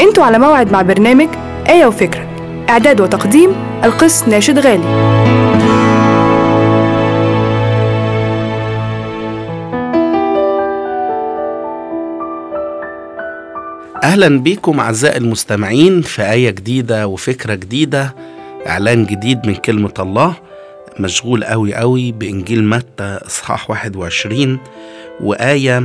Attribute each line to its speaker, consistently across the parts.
Speaker 1: انتوا على موعد مع برنامج آية وفكرة إعداد وتقديم القس ناشد غالي
Speaker 2: أهلا بيكم أعزائي المستمعين في آية جديدة وفكرة جديدة إعلان جديد من كلمة الله مشغول قوي قوي بإنجيل متى إصحاح 21 وآية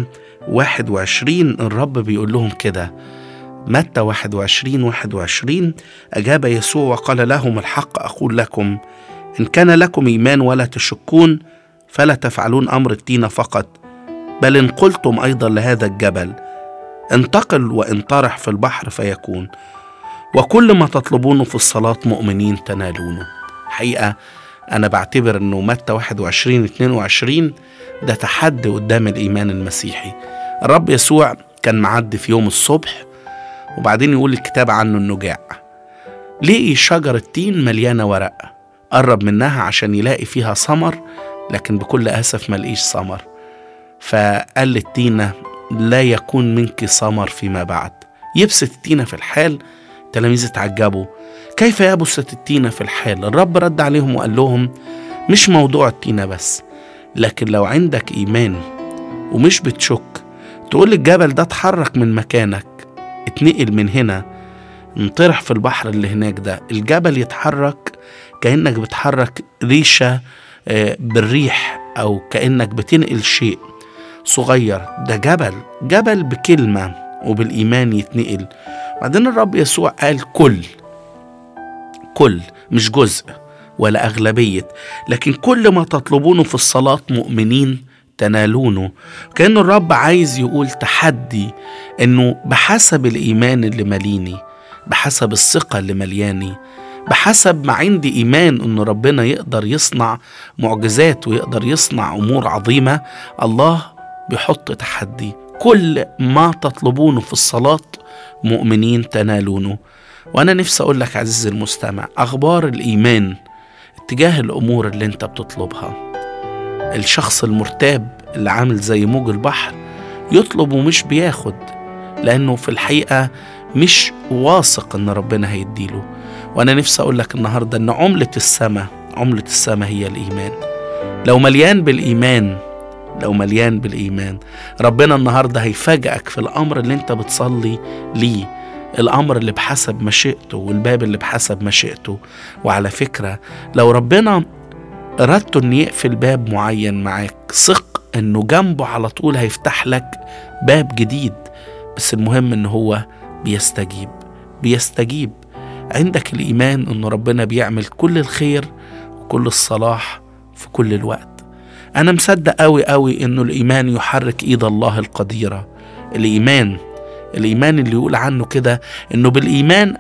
Speaker 2: 21 الرب بيقول لهم كده متى 21 21 أجاب يسوع وقال لهم الحق أقول لكم إن كان لكم إيمان ولا تشكون فلا تفعلون أمر التين فقط بل إن قلتم أيضا لهذا الجبل انتقل وانطرح في البحر فيكون وكل ما تطلبونه في الصلاة مؤمنين تنالونه حقيقة أنا بعتبر أنه متى 21 22 ده تحدي قدام الإيمان المسيحي الرب يسوع كان معدي في يوم الصبح وبعدين يقول الكتاب عنه أنه جاع لقي شجرة تين مليانة ورق قرب منها عشان يلاقي فيها ثمر لكن بكل أسف ملقيش ثمر فقال للتينة لا يكون منك ثمر فيما بعد يبست التينة في الحال تلاميذ اتعجبوا كيف يبست التينة في الحال الرب رد عليهم وقال لهم مش موضوع التينة بس لكن لو عندك إيمان ومش بتشك تقول الجبل ده اتحرك من مكانك اتنقل من هنا انطرح في البحر اللي هناك ده الجبل يتحرك كأنك بتحرك ريشة آه، بالريح أو كأنك بتنقل شيء صغير ده جبل جبل بكلمة وبالإيمان يتنقل بعدين الرب يسوع قال كل كل مش جزء ولا أغلبية لكن كل ما تطلبونه في الصلاة مؤمنين تنالونه كأن الرب عايز يقول تحدي إنه بحسب الإيمان اللي ماليني بحسب الثقة اللي ملياني بحسب ما عندي إيمان إن ربنا يقدر يصنع معجزات ويقدر يصنع أمور عظيمة الله بيحط تحدي كل ما تطلبونه في الصلاة مؤمنين تنالونه وأنا نفسي أقول لك عزيزي المستمع أخبار الإيمان اتجاه الأمور اللي أنت بتطلبها الشخص المرتاب اللي عامل زي موج البحر يطلب ومش بياخد لأنه في الحقيقة مش واثق إن ربنا هيديله وأنا نفسي أقول لك النهاردة إن عملة السماء عملة السماء هي الإيمان لو مليان بالإيمان لو مليان بالإيمان ربنا النهاردة هيفاجئك في الأمر اللي أنت بتصلي ليه الأمر اللي بحسب مشيئته والباب اللي بحسب مشيئته وعلى فكرة لو ربنا أردت أن يقفل باب معين معاك ثق أنه جنبه على طول هيفتح لك باب جديد بس المهم أنه هو بيستجيب بيستجيب عندك الإيمان أن ربنا بيعمل كل الخير وكل الصلاح في كل الوقت أنا مصدق أوي أوي إنه الإيمان يحرك إيد الله القديرة الإيمان الإيمان اللي يقول عنه كده إنه بالإيمان